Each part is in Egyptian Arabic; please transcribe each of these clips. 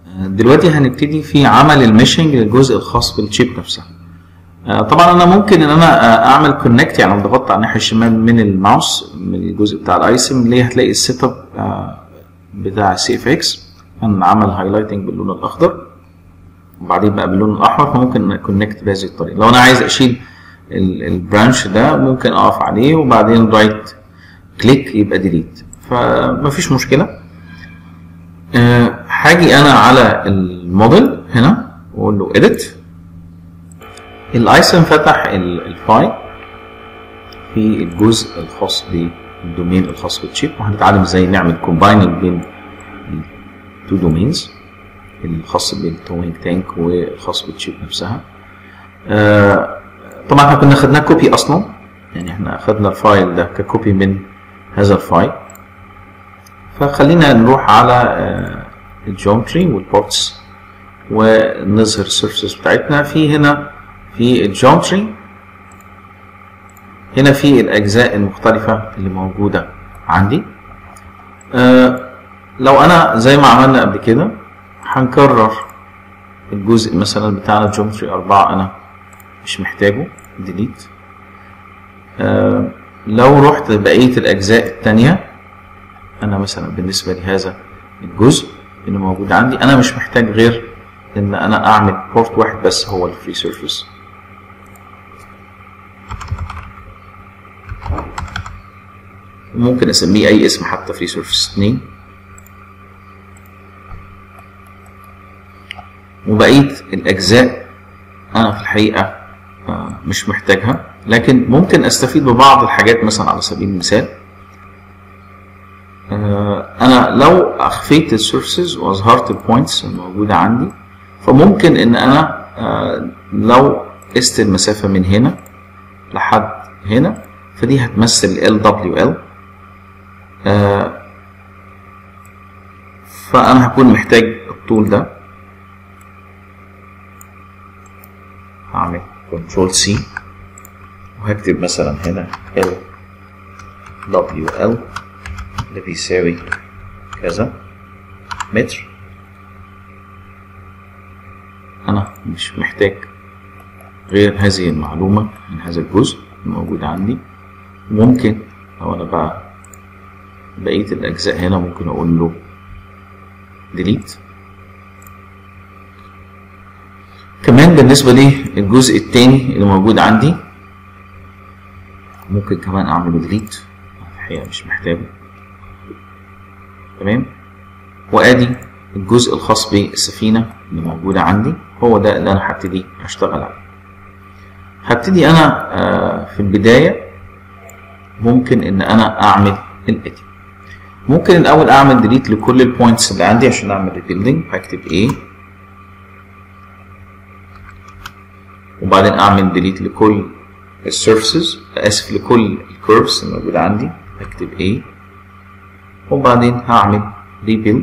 دلوقتي هنبتدي في عمل الميشنج للجزء الخاص بالشيب نفسها آه، طبعا انا ممكن ان انا آه، اعمل كونكت يعني لو ضغطت على الناحيه الشمال من الماوس من الجزء بتاع الايسم اللي هتلاقي السيت اب آه، بتاع سي اف اكس كان عمل هايلايتنج باللون الاخضر وبعدين بقى باللون الاحمر فممكن كونكت بهذه الطريقه لو انا عايز اشيل البرانش ده ممكن اقف عليه وبعدين رايت كليك يبقى ديليت فمفيش مشكله آه، هاجي انا على الموديل هنا واقول له edit الايسن فتح ال- الفايل في الجزء الخاص بالدومين الخاص بالشيب وهنتعلم ازاي نعمل كومبايننج بين التو دومينز الخاص بالتوينج تانك والخاص بالشيب نفسها آه، طبعا احنا كنا خدناه كوبي اصلا يعني احنا اخدنا الفايل ده ككوبي من هذا الفايل فخلينا نروح على الجيومتري والبورتس ونظهر السيرفيسز بتاعتنا في هنا في الجيومتري هنا في الاجزاء المختلفه اللي موجوده عندي آه، لو انا زي ما عملنا قبل كده هنكرر الجزء مثلا بتاعنا جيومتري 4 انا مش محتاجه ديليت آه، لو رحت بقيه الاجزاء التانيه انا مثلا بالنسبه لهذا الجزء اللي موجود عندي انا مش محتاج غير ان انا اعمل بورت واحد بس هو الفري سيرفيس ممكن اسميه اي اسم حتى فري سيرفيس 2 وبقيه الاجزاء انا في الحقيقه آه، مش محتاجها لكن ممكن استفيد ببعض الحاجات مثلا على سبيل المثال آه، انا لو اخفيت السيرفيسز واظهرت البوينتس الموجوده عندي فممكن ان انا آه، لو قست المسافه من هنا لحد هنا فدي هتمثل ال دبليو ال فانا هكون محتاج الطول ده هعمل كنترول سي وهكتب مثلا هنا ال دبليو ال اللي بيساوي كذا متر انا مش محتاج غير هذه المعلومة من هذا الجزء الموجود عندي ممكن لو انا بقى بقية الاجزاء هنا ممكن اقول له delete كمان بالنسبة للجزء التاني اللي موجود عندي ممكن كمان اعمله delete الحقيقة مش محتاجه تمام وادي الجزء الخاص بالسفينة اللي موجودة عندي هو ده اللي انا هبتدي اشتغل عليه هبتدي انا آه، في البداية ممكن ان انا اعمل الاتي ممكن الاول اعمل ديليت لكل البوينتس اللي عندي عشان اعمل ريبيلدينج هكتب ايه وبعدين اعمل ديليت لكل السيرفيسز اسف لكل الكيرفز الموجودة عندي هكتب ايه وبعدين هعمل ريبيلد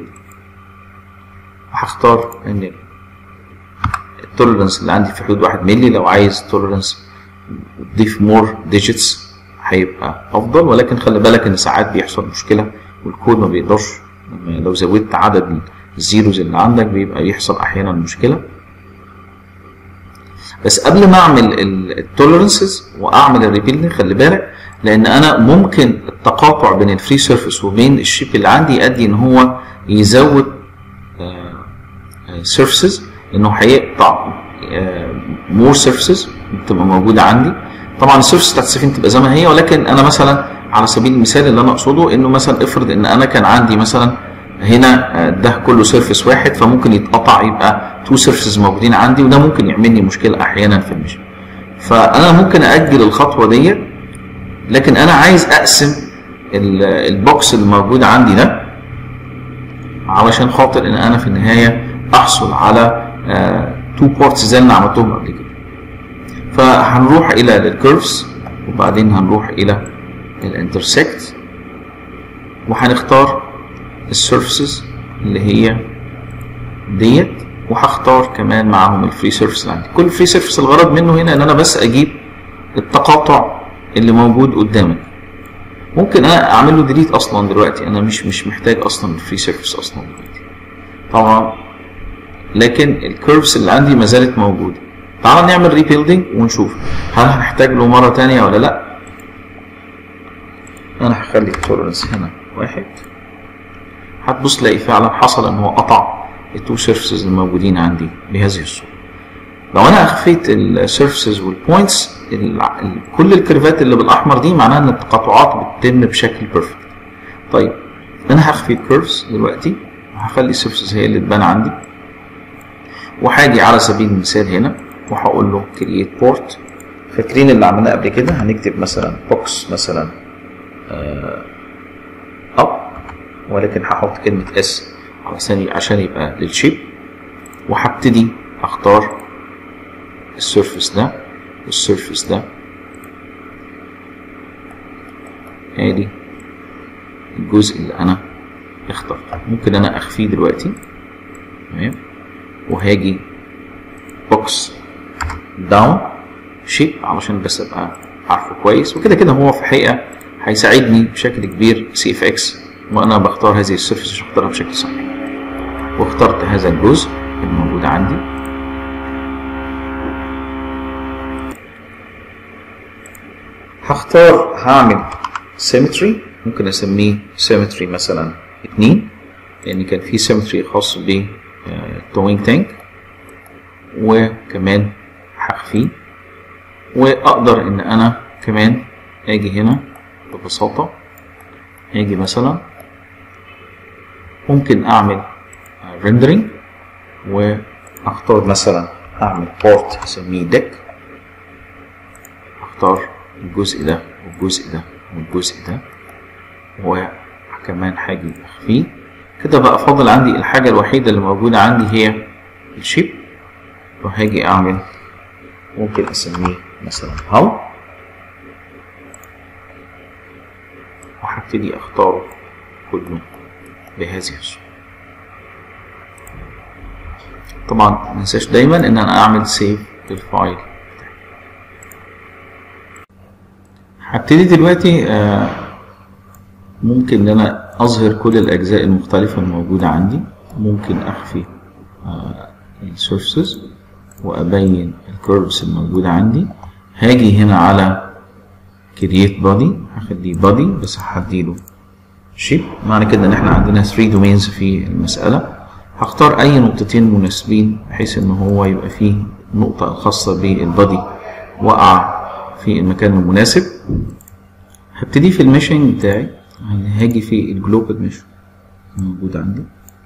وهختار ان التوليرنس اللي عندي في حدود 1 مللي لو عايز توليرنس تضيف مور ديجيتس هيبقى افضل ولكن خلي بالك ان ساعات بيحصل مشكله والكود ما بيقدرش لما- لو زودت عدد الزيروز اللي عندك بيبقى يحصل احيانا مشكله بس قبل ما اعمل التوليرنسز واعمل الريبيلدنج خلي بالك لان انا ممكن التقاطع بين الفري سيرفيس وبين الشيب اللي عندي يؤدي ان هو يزود سيرفيسز انه هيقطع مور سيرفيسز بتبقى موجوده عندي طبعا السيرفيس بتاعت السفينه تبقى زي ما هي ولكن انا مثلا على سبيل المثال اللي انا اقصده انه مثلا افرض ان انا كان عندي مثلا هنا آه، ده كله سيرفيس واحد فممكن يتقطع يبقى تو سيرفيسز موجودين عندي وده ممكن يعمل لي مشكله احيانا في المشي فانا ممكن اجل الخطوه ديت لكن انا عايز اقسم ال- البوكس اللي موجود عندي ده علشان خاطر ان انا في النهايه احصل على تو بورتس زي اللي أنا عملتهم قبل كده فهنروح الى الكيرفز وبعدين هنروح الى الانترسكت وهنختار السيرفيسز اللي هي ديت وهختار كمان معاهم الفري سيرفيس اللي عندي كل فري سيرفيس الغرض منه هنا ان انا بس اجيب التقاطع اللي موجود قدامك ممكن انا اعمل له ديليت اصلا دلوقتي انا مش مش محتاج اصلا الفري سيرفيس اصلا دلوقتي طبعا لكن الكيرفز اللي عندي ما زالت موجوده تعال نعمل ريبيلدينج ونشوف هل هنحتاج له مره تانية ولا لا انا هخلي التولرنس هنا واحد هتبص تلاقي فعلا حصل ان هو قطع التو سيرفيسز الموجودين عندي بهذه الصوره لو انا اخفيت السيرفيسز والبوينتس كل الكيرفات اللي بالاحمر دي معناها ان التقاطعات بتتم بشكل بيرفكت طيب انا هخفي الكيرفز دلوقتي وهخلي السيرفيسز هي اللي تبان عندي وهاجي على سبيل المثال هنا وهقول له كرييت بورت فاكرين اللي عملناه قبل كده هنكتب مثلا بوكس مثلا اب ولكن هحط كلمة اس عشان عشان يبقى للشيب وهبتدي اختار السيرفيس ده والسيرفيس ده ادي الجزء اللي انا اخترته ممكن انا اخفيه دلوقتي تمام وهاجي بوكس داون شيب علشان بس ابقى عارفه كويس وكده كده هو في الحقيقه هيساعدني بشكل كبير سي اف اكس وانا بختار هذه السيرفيس عشان اختارها بشكل صحيح واخترت هذا الجزء الموجود عندي هختار هعمل سيمتري ممكن اسميه سيمتري مثلا اتنين لان كان في سيمتري خاص ب التوينج تانك وكمان هخفيه واقدر ان انا كمان اجي هنا ببساطه اجي مثلا ممكن اعمل ريندرينج واختار مثلا اعمل بورت اسميه ديك اختار الجزء ده والجزء ده والجزء ده وكمان هاجي اخفيه كده بقى فاضل عندي الحاجة الوحيدة اللي موجودة عندي هي الشيب وهاجي اعمل ممكن اسميه مثلا هاو وهبتدي اختاره كله بهذه الصورة طبعا منساش دايما ان انا اعمل سيف للفايل هبتدي دلوقتي آه ممكن ان انا اظهر كل الاجزاء المختلفة الموجودة عندي ممكن اخفي آه السيرفيسز وابين الكيرفز الموجودة عندي هاجي هنا على كرييت بادي هخليه بادي بس هديله شيب معنى كده ان احنا عندنا 3 دومينز في المسألة هختار اي نقطتين مناسبين بحيث ان هو يبقى فيه نقطة خاصة بالبادي وقع في المكان المناسب هبتدي في الميشنج بتاعي هاجي في الجلوبال ميش موجود عندي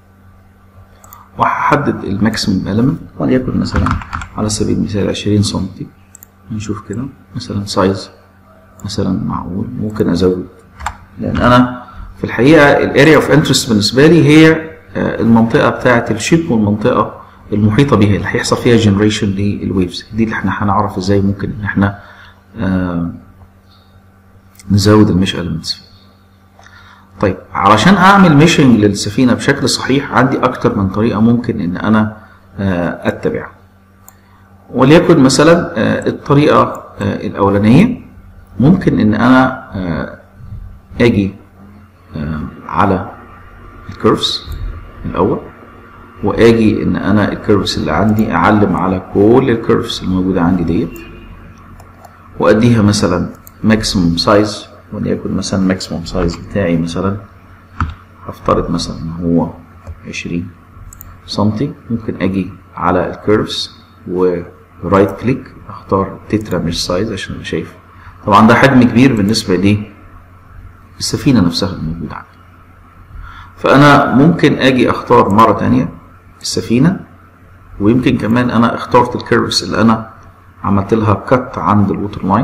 وهحدد الماكسيمم element وليكن مثلا على سبيل المثال 20 سم نشوف كده مثلا سايز مثلا معقول ممكن ازود لان انا في الحقيقه الاريا اوف انترست بالنسبه لي هي المنطقه بتاعه الشيب والمنطقه المحيطه بها اللي هيحصل فيها جنريشن للويفز دي اللي احنا هنعرف ازاي ممكن ان احنا آه نزود المش elements طيب علشان اعمل ميشنج للسفينه بشكل صحيح عندي اكتر من طريقه ممكن ان انا آه اتبعها وليكن مثلا آه الطريقه آه الاولانيه ممكن ان انا اجي على الكيرفز الاول واجي ان انا الكيرفز اللي عندي اعلم على كل الكيرفز الموجوده عندي ديت واديها مثلا ماكسيموم سايز وليكن مثلا ماكسيموم سايز بتاعي مثلا هفترض مثلا ان هو 20 سنتي ممكن اجي على الكيرفز ورايت كليك اختار تترا مش سايز عشان ابقى شايف طبعا ده حجم كبير بالنسبه لي السفينه نفسها الموجوده عندي فانا ممكن اجي اختار مره تانية السفينه ويمكن كمان انا اخترت الكيرفز اللي انا عملت لها كت عند الووتر لاين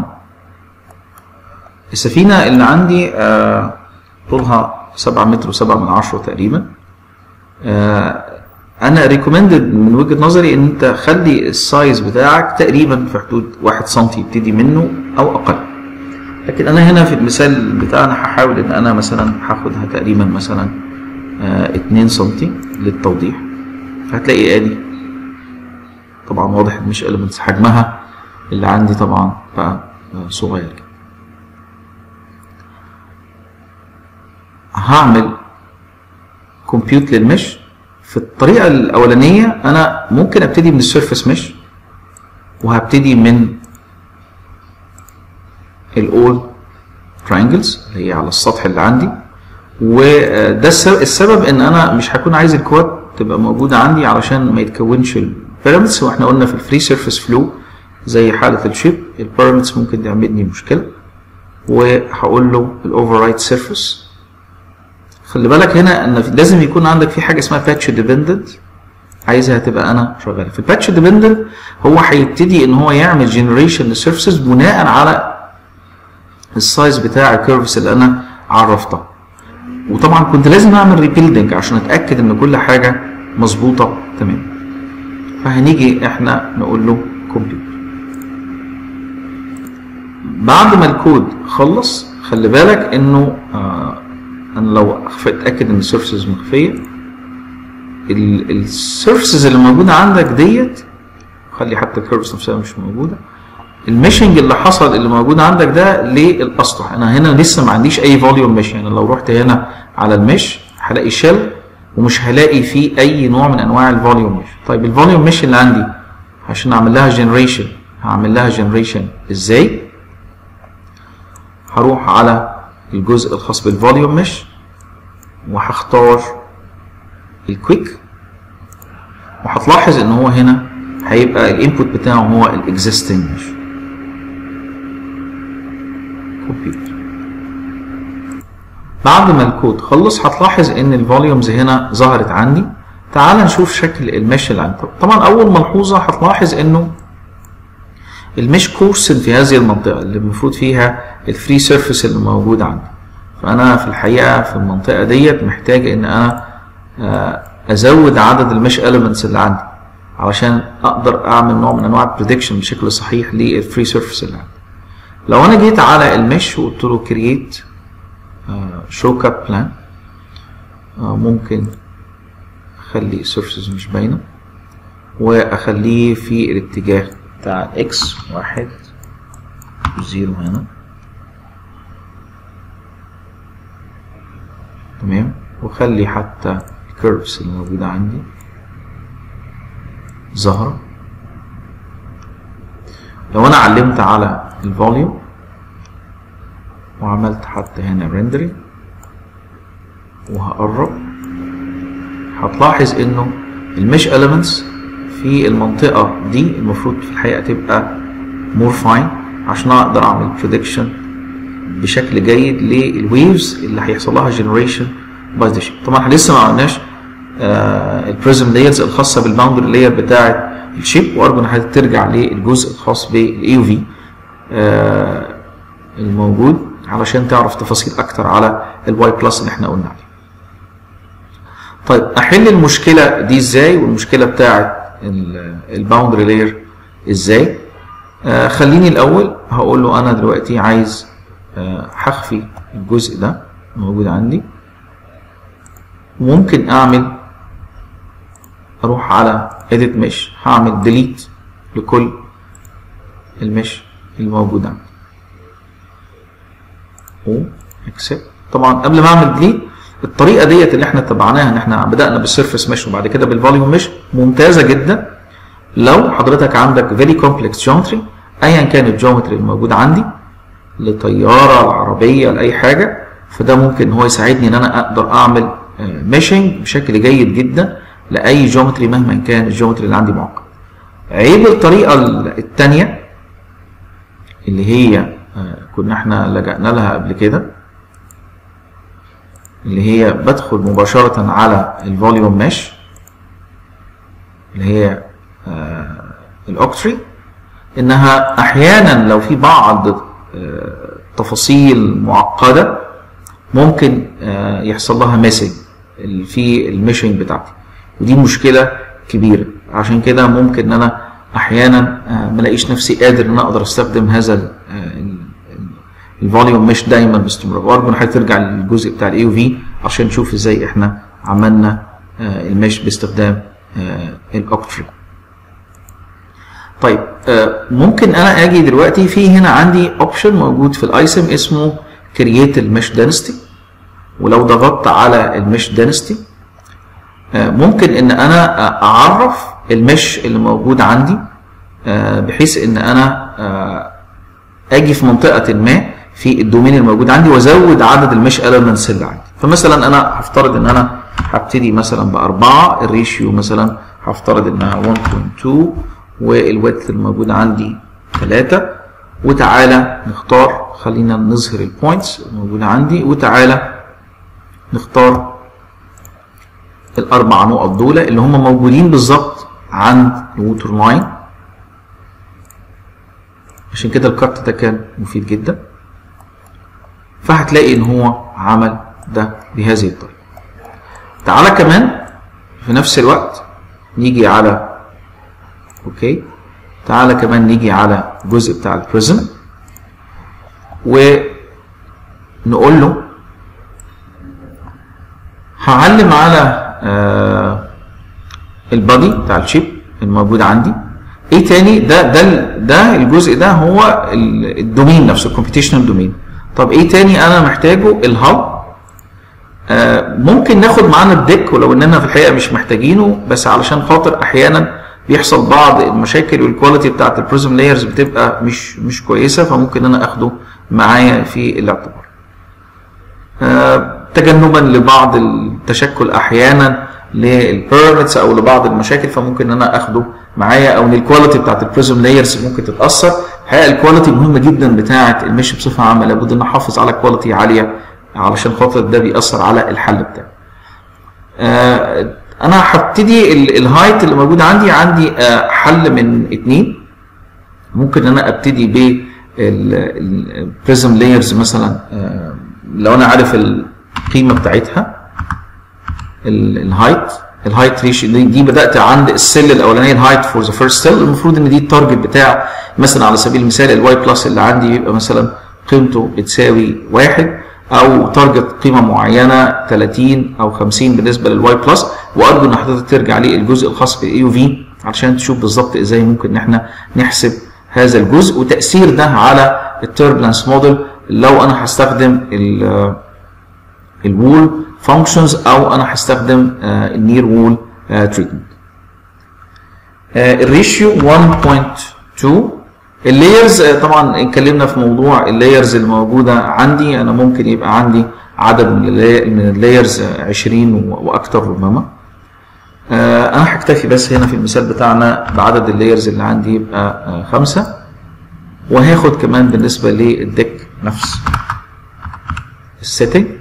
السفينه اللي عندي آه طولها 7 متر و7 من عشرة تقريبا آه انا ريكومندد من وجهه نظري ان انت خلي السايز بتاعك تقريبا في حدود 1 سم يبتدي منه او اقل لكن انا هنا في المثال بتاعنا هحاول ان انا مثلا هاخدها تقريبا مثلا آه 2 سم للتوضيح فهتلاقي ادي طبعا واضح مش elements حجمها اللي عندي طبعا بقى صغير كده هعمل كومبيوت للمش في الطريقه الاولانيه انا ممكن ابتدي من السيرفيس مش وهبتدي من الاول ترينجلز اللي هي على السطح اللي عندي وده السبب, السبب ان انا مش هكون عايز الكواد تبقى موجوده عندي علشان ما يتكونش البيراميدز واحنا قلنا في الفري سيرفيس فلو زي حاله الشيب البيراميدز ممكن تعمل لي مشكله وهقول له الاوفر رايت سيرفيس خلي بالك هنا ان لازم يكون عندك في حاجه اسمها باتش ديبندنت عايزها تبقى انا شغاله في الباتش ديبندنت هو هيبتدي ان هو يعمل جنريشن للسيرفيسز بناء على السايز بتاع الكيرفز اللي انا عرفتها وطبعا كنت لازم اعمل ريبيلدنج عشان اتاكد ان كل حاجه مظبوطه تمام فهنيجي احنا نقول له كمبيوتر بعد ما الكود خلص خلي بالك انه آه انا لو اتاكد ان السيرفيسز مخفيه السيرفيسز اللي موجوده عندك ديت خلي حتى الكيرفز نفسها مش موجوده الميشنج اللي حصل اللي موجود عندك ده للاسطح انا هنا لسه ما عنديش اي فوليوم مش يعني لو رحت هنا على المش هلاقي شيل ومش هلاقي فيه اي نوع من انواع الفوليوم مش طيب الفوليوم مش اللي عندي عشان اعمل لها جنريشن هعمل لها جنريشن ازاي هروح على الجزء الخاص بالفوليوم مش وهختار الكويك وهتلاحظ ان هو هنا هيبقى الانبوت بتاعه هو الاكزيستنج مش كمبيوتر بعد ما الكود خلص هتلاحظ ان الفوليومز هنا ظهرت عندي تعال نشوف شكل المش اللي عندي طبعا اول ملحوظه هتلاحظ انه المش كورسن في هذه المنطقه اللي المفروض فيها الفري سيرفيس اللي موجود عندي فانا في الحقيقه في المنطقه ديت محتاج ان انا ازود عدد المش elements اللي عندي علشان اقدر اعمل نوع من انواع البريدكشن بشكل صحيح للفري سيرفيس اللي عندي لو انا جيت على المش وقلت له كرييت شو كاب بلان ممكن اخلي السيرفيسز مش باينه واخليه في الاتجاه بتاع اكس واحد زيرو هنا تمام وخلي حتى الكيرفز اللي موجودة عندي ظاهرة لو انا علمت على الفوليوم وعملت حتى هنا ريندرينج وهقرب هتلاحظ انه المش elements في المنطقة دي المفروض في الحقيقة تبقى مور فاين عشان اقدر اعمل بريدكشن بشكل جيد للويفز اللي هيحصل لها جنريشن باي ذا شيب طبعا احنا لسه ما عملناش آه البريزم لايرز الخاصه بالباوندري لاير بتاعه الشيب وارجو ان حضرتك ترجع للجزء الخاص بالاي يو في الموجود علشان تعرف تفاصيل اكتر على الواي بلس اللي احنا قلنا عليه. طيب احل المشكله دي ازاي والمشكله بتاعه الباوندري لاير ازاي؟ آه خليني الاول هقول له انا دلوقتي عايز آه هخفي الجزء ده موجود عندي ممكن اعمل اروح على edit mesh هعمل delete لكل المش الموجود عندي و accept طبعا قبل ما اعمل delete الطريقه ديت اللي احنا اتبعناها ان احنا بدانا بالسيرفيس مش وبعد كده بالفوليوم مش ممتازه جدا لو حضرتك عندك فيري كومبلكس جيومتري ايا كان الجيومتري الموجود عندي لطياره لعربيه لاي حاجه فده ممكن هو يساعدني ان انا اقدر اعمل ميشنج بشكل جيد جدا لاي جيومتري مهما كان الجيومتري اللي عندي معقد عيب الطريقه الثانيه اللي هي كنا احنا لجأنا لها قبل كده اللي هي بدخل مباشرة على الفوليوم مش اللي هي الاوكتري انها احيانا لو في بعض تفاصيل معقده ممكن يحصل لها ميسنج في الميشنج بتاعتي ودي مشكله كبيره عشان كده ممكن ان انا احيانا ما الاقيش نفسي قادر ان انا اقدر استخدم هذا الفوليوم مش دايما باستمرار وارجو ان حضرتك ترجع للجزء بتاع الاي في عشان نشوف ازاي احنا عملنا المش باستخدام الاوكتري طيب ممكن انا اجي دلوقتي في هنا عندي اوبشن موجود في الايسم اسمه كرييت المش دينستي ولو ضغطت على المش دينستي آه، ممكن ان انا اعرف المش اللي موجود عندي آه، بحيث ان انا آه، اجي في منطقه ما في الدومين الموجود عندي وازود عدد المش elements اللي عندي فمثلا انا هفترض ان انا هبتدي مثلا باربعه الريشيو مثلا هفترض انها 1.2 والويدث الموجود عندي 3 وتعالى نختار خلينا نظهر البوينتس الموجوده عندي وتعالى نختار الاربع نقط دول اللي هم موجودين بالظبط عند الووتر لاين عشان كده الكارت ده كان مفيد جدا فهتلاقي ان هو عمل ده بهذه الطريقه تعالى كمان في نفس الوقت نيجي على اوكي تعالى كمان نيجي على الجزء بتاع البريزم ونقول له هعلم على آه البادي بتاع الشيب الموجود عندي ايه تاني ده ده ده الجزء ده هو الدومين نفسه الكمبيوتيشنال دومين طب ايه تاني انا محتاجه الهب آه ممكن ناخد معانا الديك ولو اننا في الحقيقه مش محتاجينه بس علشان خاطر احيانا بيحصل بعض المشاكل والكواليتي بتاعت البريزم لايرز بتبقى مش مش كويسه فممكن انا اخده معايا في الاعتبار آه تجنبا لبعض التشكل احيانا للبيرمتس او لبعض المشاكل فممكن ان انا اخده معايا او ان الكواليتي بتاعت البريزم لايرز ممكن تتاثر الحقيقه الكواليتي مهمه جدا بتاعه المش بصفه عامه لابد ان احافظ على كواليتي عاليه علشان خاطر ده بيأثر على الحل بتاعي. آه انا هبتدي الهايت اللي موجود عندي عندي آه حل من اتنين ممكن ان انا ابتدي ب البريزم لايرز مثلا آه لو انا عارف القيمه بتاعتها الهايت الهايت ريشيو دي, دي بدات عند السيل الاولانيه الهايت فور ذا فيرست سيل المفروض ان دي التارجت بتاع مثلا على سبيل المثال الواي بلس اللي عندي بيبقى مثلا قيمته بتساوي واحد او تارجت قيمه معينه 30 او 50 بالنسبه للواي بلس وارجو ان حضرتك ترجع للجزء الخاص بالاي يو في علشان تشوف بالظبط ازاي ممكن ان احنا نحسب هذا الجزء وتاثير ده على التربلنس موديل لو انا هستخدم الوول فانكشنز او انا هستخدم النير وول تريتمنت الريشيو 1.2 اللايرز طبعا اتكلمنا في موضوع اللايرز الموجوده عندي انا ممكن يبقى عندي عدد من اللايرز 20 واكثر ربما انا هكتفي بس هنا في المثال بتاعنا بعدد اللايرز اللي عندي يبقى خمسة وهاخد كمان بالنسبه للديك نفس السيتنج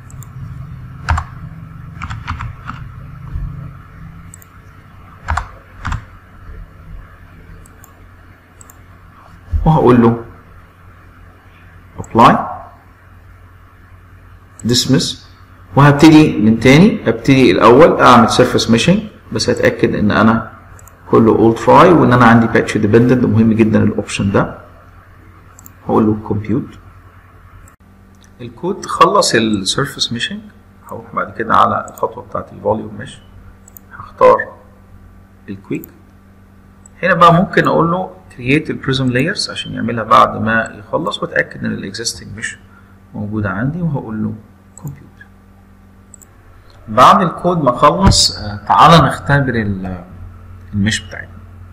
وهقول له apply dismiss وهبتدي من تاني ابتدي الاول اعمل surface meshing بس اتاكد ان انا كله all try وان انا عندي patch dependent مهم جدا الاوبشن ده هقول له compute الكود خلص السيرفيس ميشنج هروح بعد كده على الخطوه بتاعت الفوليوم مش هختار الكويك هنا بقى ممكن اقول له create البريزم لايرز عشان يعملها بعد ما يخلص واتاكد ان الاكزيستنج مش موجوده عندي وهقول له compute بعد الكود ما خلص تعالى نختبر المش بتاعتنا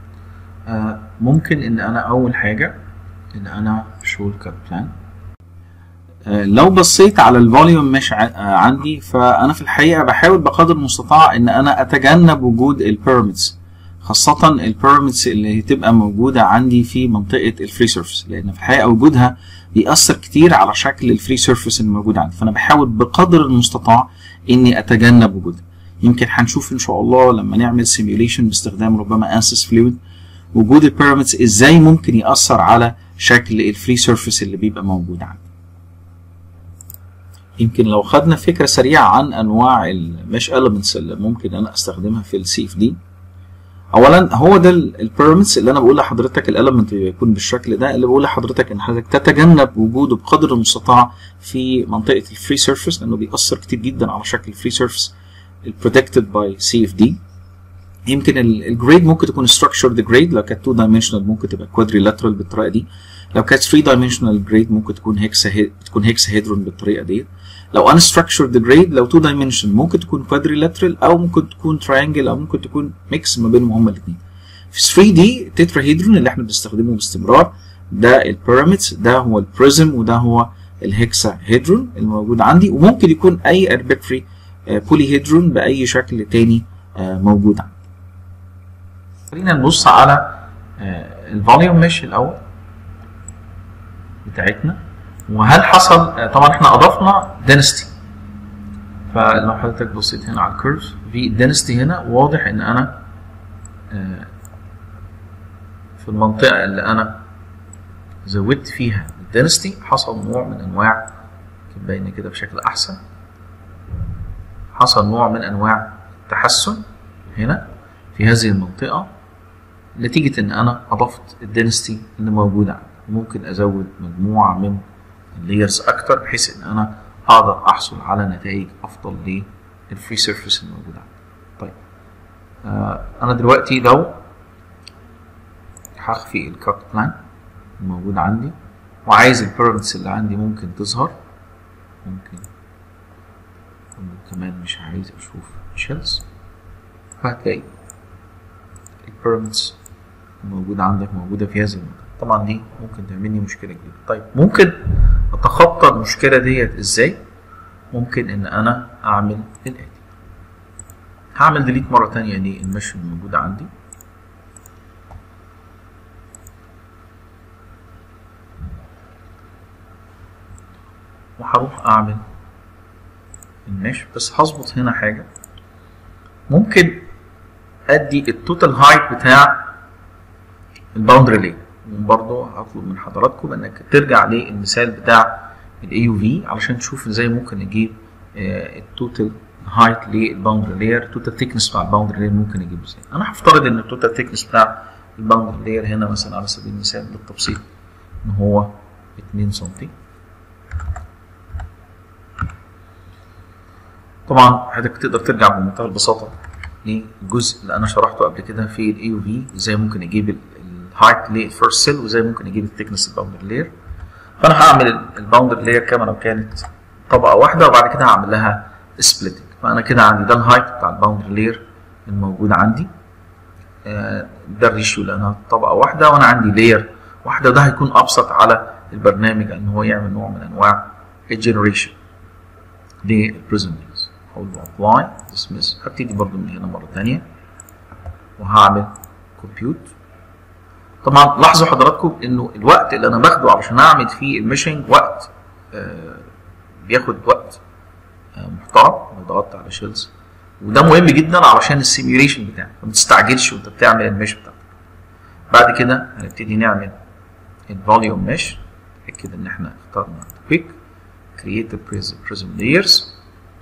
ممكن ان انا اول حاجه ان انا شو الكات بلان لو بصيت على الفوليوم مش عندي فانا في الحقيقه بحاول بقدر المستطاع ان انا اتجنب وجود البيراميدز خاصة البيراميدز اللي هتبقى موجودة عندي في منطقة الفري سيرفيس لأن في الحقيقة وجودها بيأثر كتير على شكل الفري سيرفيس اللي موجود عندي فأنا بحاول بقدر المستطاع إني أتجنب وجودها يمكن هنشوف إن شاء الله لما نعمل سيميوليشن باستخدام ربما أنسس فلويد وجود البيراميدز إزاي ممكن يأثر على شكل الفري سيرفيس اللي بيبقى موجود عندي يمكن لو خدنا فكرة سريعة عن أنواع المش elements اللي ممكن أنا أستخدمها في السي اف دي اولا هو ده البيراميدز اللي انا بقول لحضرتك الاليمنت يكون بالشكل ده اللي بقول لحضرتك ان حضرتك تتجنب وجوده بقدر المستطاع في منطقه الفري سيرفيس لانه بيأثر كتير جدا على شكل الفري سيرفيس البريدكتد باي سي اف دي يمكن الجريد ممكن تكون structured جريد لو كانت 2 dimensional ممكن تبقى quadrilateral بالطريقه دي لو كانت 3 dimensional جريد ممكن تكون هيكسا تكون هيكساهيدرون بالطريقه دي لو unstructured جريد لو 2 dimensional ممكن تكون quadrilateral او ممكن تكون triangle او ممكن تكون ميكس ما بينهم هما الاثنين في 3 دي تتراهيدرون اللي احنا بنستخدمه باستمرار ده البيراميدز ده هو البريزم وده هو الهكسا هيدرون الموجود عندي وممكن يكون اي اربيتري بولي هيدرون باي شكل تاني موجود عندي خلينا نبص على الفوليوم مش الاول بتاعتنا وهل حصل طبعا احنا اضفنا دينستي فلو حضرتك بصيت هنا على الكيرف في دينستي هنا واضح ان انا في المنطقه اللي انا زودت فيها الدينستي حصل نوع من انواع باين كده بشكل احسن حصل نوع من انواع التحسن هنا في هذه المنطقه نتيجه ان انا اضفت الدينستي اللي موجوده عندي ممكن ازود مجموعه من اللايرز اكتر بحيث ان انا اقدر احصل على نتائج افضل للفري سيرفيس الموجود عندي طيب آه انا دلوقتي لو هخفي الكات بلان الموجود عندي وعايز البيراميدز اللي عندي ممكن تظهر ممكن كمان مش عايز اشوف شيلز فهتلاقي البيراميدز الموجودة عندك موجودة في هذه المنطقة طبعا دي ممكن تعمل لي مشكلة كبيرة طيب ممكن اتخطى المشكلة ديت ازاي ممكن ان انا اعمل الاتي هعمل ديليت مرة تانية للمش الموجودة عندي وهروح اعمل المش بس هظبط هنا حاجة ممكن ادي التوتال هايت بتاع الباوندري لين برضه هطلب من حضراتكم انك ترجع للمثال بتاع الاي يو في علشان تشوف ازاي ممكن نجيب التوتال هايت للباوندري لاير التوتال ثيكنس بتاع الباوندري لاير ممكن نجيبه ازاي انا هفترض ان التوتال ثيكنس بتاع الباوندري لاير هنا مثلا على سبيل المثال للتبسيط ان هو 2 سم طبعا حضرتك تقدر ترجع بمنتهى البساطه للجزء اللي انا شرحته قبل كده في الاي يو في ازاي ممكن اجيب الهايت للفيرست سيل وازاي ممكن اجيب الثيكنس الباوندر لاير فانا هعمل الباوندر لاير كما لو كانت طبقه واحده وبعد كده هعمل لها سبليتنج فانا كده عندي ده الهايت بتاع الباوندر لاير الموجود عندي ده الريشيو لانها طبقه واحده وانا عندي لاير واحده وده هيكون ابسط على البرنامج ان هو يعمل نوع من انواع الجنريشن للبريزم لايرز هقول له ابلاي ديسمس هبتدي برضو من هنا مره ثانيه وهعمل كومبيوت طبعا لاحظوا حضراتكم انه الوقت اللي انا باخده علشان اعمل فيه الميشنج وقت آه بياخد وقت آه محترم لو ضغطت على شيلز وده مهم جدا علشان السيميوليشن بتاعك ما تستعجلش وانت بتعمل الميش بتاعتك بعد كده هنبتدي نعمل الفوليوم ميش كده ان احنا اخترنا كويك كرييت بريزم لايرز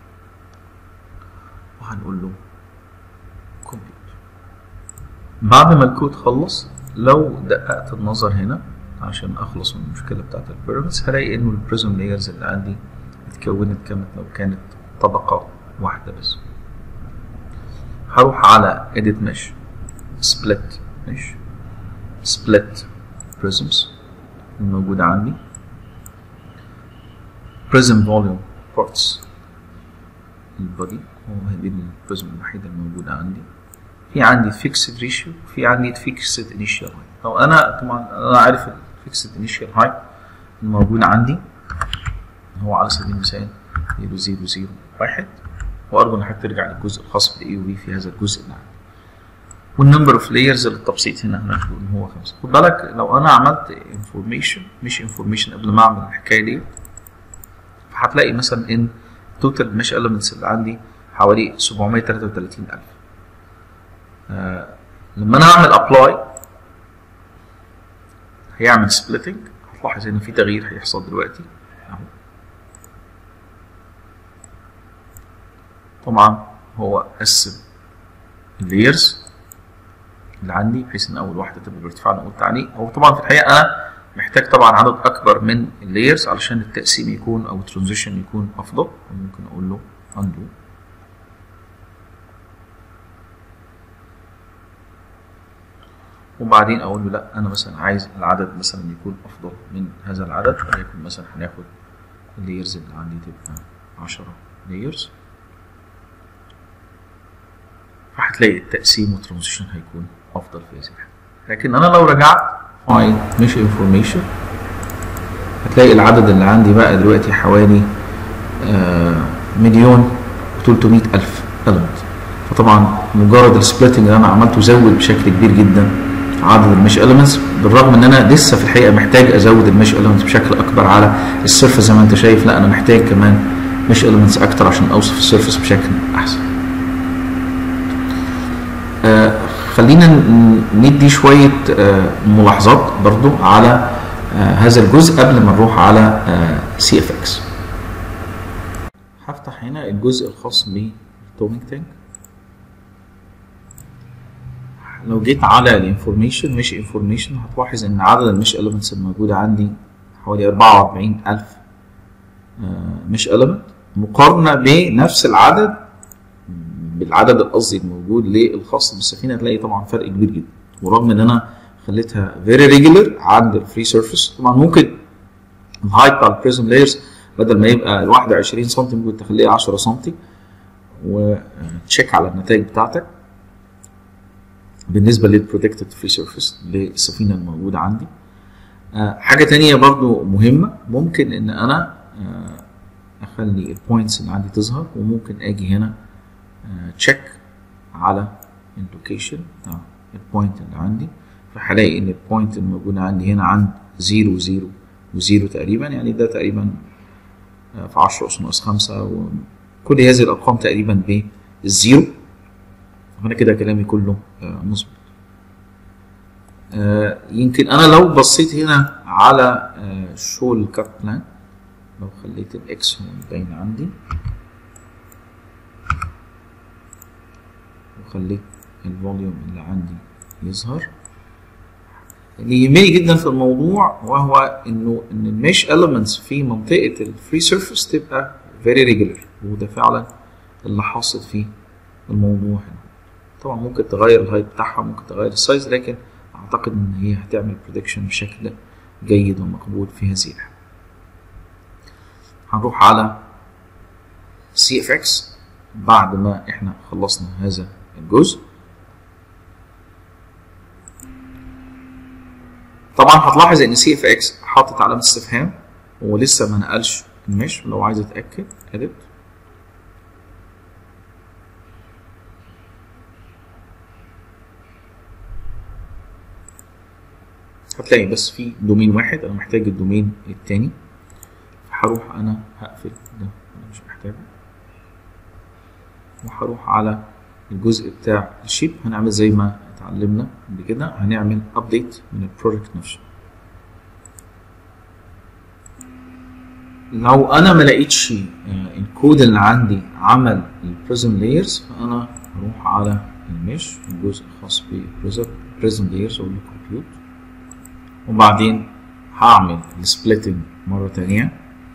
وهنقول له كومبيوت بعد ما الكود خلص لو دققت النظر هنا عشان اخلص من المشكله بتاعت البيراميدز هلاقي انه البريزم لايرز اللي عندي اتكونت كانت لو كانت طبقه واحده بس هروح على edit mesh split mesh split prisms الموجودة عندي prism volume parts البودي هو هذه البريزم الوحيدة الموجودة عندي في عندي fixed ratio في عندي fixed initial height لو انا طبعا انا عارف ال fixed initial height الموجود عندي هو على سبيل المثال 0001 وارجو ان حضرتك ترجع للجزء الخاص بالاي في في هذا الجزء اللي عندي والنمبر اوف لايرز للتبسيط هنا هناخده ان هو خمسه خد بالك لو انا عملت انفورميشن مش انفورميشن قبل ما اعمل الحكايه دي فهتلاقي مثلا ان توتال مش elements اللي عندي حوالي 733000 آه لما انا اعمل ابلاي هيعمل سبليتنج هتلاحظ ان في تغيير هيحصل دلوقتي اهو طبعا هو قسم اللايرز اللي عندي بحيث ان اول واحده تبقى بارتفاع اللي قلت عليه هو طبعا في الحقيقه انا محتاج طبعا عدد اكبر من اللايرز علشان التقسيم يكون او الترانزيشن يكون افضل ممكن اقول له undo وبعدين اقول له لا انا مثلا عايز العدد مثلا يكون افضل من هذا العدد وليكن مثلا هناخد اللايرز اللي عندي تبقى 10 لايرز فهتلاقي التقسيم والترانزيشن هيكون افضل في هذه الحاله لكن انا لو رجعت فايل مش انفورميشن هتلاقي العدد اللي عندي بقى دلوقتي حوالي آه مليون و300 الف element فطبعا مجرد السبليتنج اللي انا عملته زود بشكل كبير جدا عدد المش elements بالرغم ان انا لسه في الحقيقه محتاج ازود المش elements بشكل اكبر على السيرفس زي ما انت شايف لا انا محتاج كمان مش elements اكتر عشان اوصف السيرفس بشكل احسن آه خلينا ندي شويه آه ملاحظات برضو على آه هذا الجزء قبل ما نروح على سي اف اكس هفتح هنا الجزء الخاص بالتومينج تانك لو جيت على الانفورميشن مش انفورميشن هتلاحظ ان عدد المش elements الموجودة عندي حوالي 44000 مش element مقارنة بنفس العدد بالعدد القصدي الموجود للخاص بالسفينة هتلاقي طبعا فرق كبير جدا ورغم ان انا خليتها very regular عند الفري سيرفيس طبعا ممكن الهايت بتاع البريزم لايرز بدل ما يبقى الواحدة 20 سم ممكن تخليها 10 سم وتشيك على النتائج بتاعتك بالنسبة للبروتكتد فري سيرفيس للسفينة الموجودة عندي آه حاجة تانية برضو مهمة ممكن ان انا آه اخلي البوينتس اللي عندي تظهر وممكن اجي هنا تشيك آه على اللوكيشن بتاع البوينت اللي عندي فهلاقي ان البوينت الموجودة عندي هنا عند زيرو زيرو وزيرو تقريبا يعني ده تقريبا في 10 أس ناقص 5 وكل هذه الأرقام تقريبا بالزيرو فأنا كده كلامي كله مظبوط يمكن أنا لو بصيت هنا على شو الكات بلان لو خليت الإكس هو باين عندي وخليت الفوليوم اللي عندي يظهر اللي يهمني جدا في الموضوع وهو انه ان الميش elements في منطقه الفري سيرفيس تبقى very regular وده فعلا اللي حاصل في الموضوع هنا طبعا ممكن تغير الهايت بتاعها ممكن تغير السايز لكن اعتقد ان هي هتعمل بريدكشن بشكل جيد ومقبول في هذه الحاله هنروح على سي اف اكس بعد ما احنا خلصنا هذا الجزء طبعا هتلاحظ ان سي اف اكس حاطط علامه استفهام ولسه ما نقلش المش لو عايز اتاكد اديت هتلاقي بس في دومين واحد انا محتاج الدومين التاني هروح انا هقفل ده انا مش محتاجه وهروح على الجزء بتاع الشيب هنعمل زي ما اتعلمنا قبل كده هنعمل ابديت من البروجكت نفسه لو انا ما لقيتش الكود اللي عندي عمل البريزم لايرز فانا هروح على المش الجزء الخاص بالبريزم لايرز او الكمبيوت وبعدين هعمل السبليتنج مرة تانية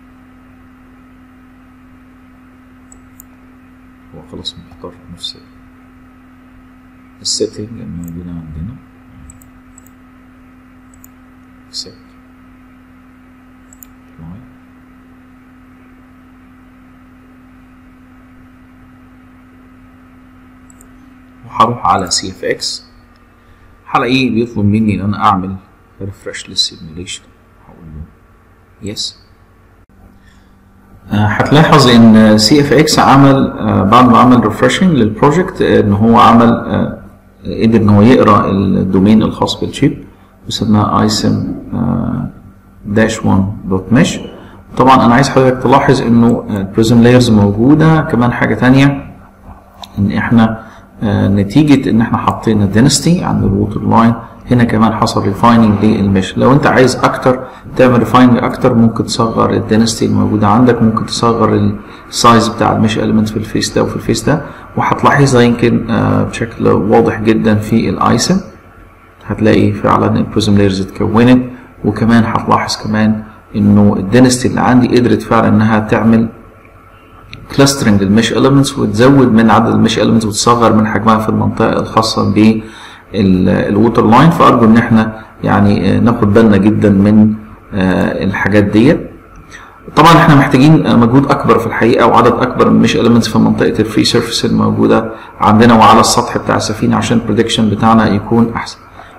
هو خلاص مختار نفس السيتنج الموجودة عندنا accept apply وهروح على سي اف اكس هلاقيه بيطلب مني ان انا اعمل ريفرش للسيميوليشن هقول له يس هتلاحظ ان سي اف اكس عمل بعد ما عمل ريفرشنج للبروجكت ان هو عمل قدر ان هو يقرا الدومين الخاص بالشيب وسماها ايسم داش 1 دوت مش طبعا انا عايز حضرتك تلاحظ انه البريزم لايرز موجوده كمان حاجه تانية ان احنا نتيجه ان احنا حطينا دينستي عند الووتر لاين هنا كمان حصل ريفايننج للمش لو انت عايز اكتر تعمل ريفايننج اكتر ممكن تصغر الدينستي الموجوده عندك ممكن تصغر السايز بتاع المش اليمنت في الفيس ده وفي الفيس ده وهتلاحظها يمكن بشكل واضح جدا في الايسم هتلاقي فعلا البريزم لايرز اتكونت وكمان هتلاحظ كمان انه الدينستي اللي عندي قدرت فعلا انها تعمل كلاسترنج للمش اليمنتس وتزود من عدد المش اليمنتس وتصغر من حجمها في المنطقه الخاصه ب الووتر لاين فارجو ان احنا يعني ناخد بالنا جدا من الحاجات ديت طبعا احنا محتاجين مجهود اكبر في الحقيقه وعدد اكبر من مش elements في منطقه الفري سيرفيس الموجوده عندنا وعلى السطح بتاع السفينه عشان البريدكشن بتاعنا يكون احسن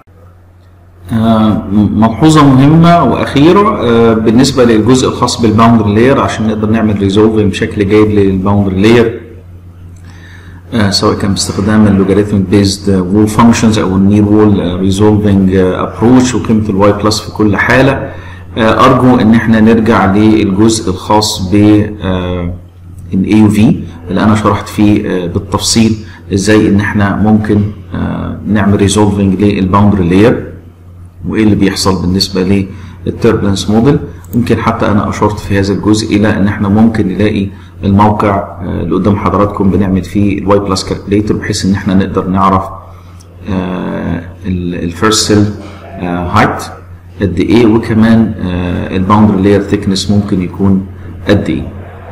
ملحوظه مهمه واخيره بالنسبه للجزء الخاص بالباوندري لاير عشان نقدر نعمل ريزولفنج بشكل جيد للباوندري لاير سواء كان باستخدام اللوجاريتمك بيزد وول فانكشنز او النير وول ريزولفنج ابروتش وقيمه الواي بلس في كل حاله ارجو ان احنا نرجع للجزء الخاص ب الاي يو في اللي انا شرحت فيه بالتفصيل ازاي ان احنا ممكن نعمل ريزولفنج للباوندري لاير وايه اللي بيحصل بالنسبه للتربلنس موديل يمكن حتى انا اشرت في هذا الجزء الى ان احنا ممكن نلاقي الموقع اللي قدام حضراتكم بنعمل فيه الواي بلس كالكوليتر بحيث ان احنا نقدر نعرف الفيرست سيل هايت قد ايه وكمان الباوندري لاير ثيكنس ممكن يكون قد ايه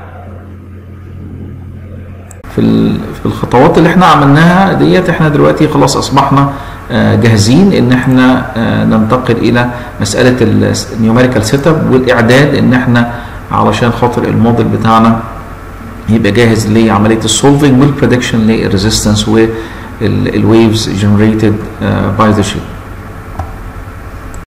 في في الخطوات اللي احنا عملناها ديت احنا دلوقتي خلاص اصبحنا جاهزين ان احنا ننتقل الى مساله النيوميريكال سيت اب والاعداد ان احنا علشان خاطر الموديل بتاعنا يبقى جاهز لعمليه السولفنج والبريدكشن للريزيستنس والويفز جنريتد باي ذا شيب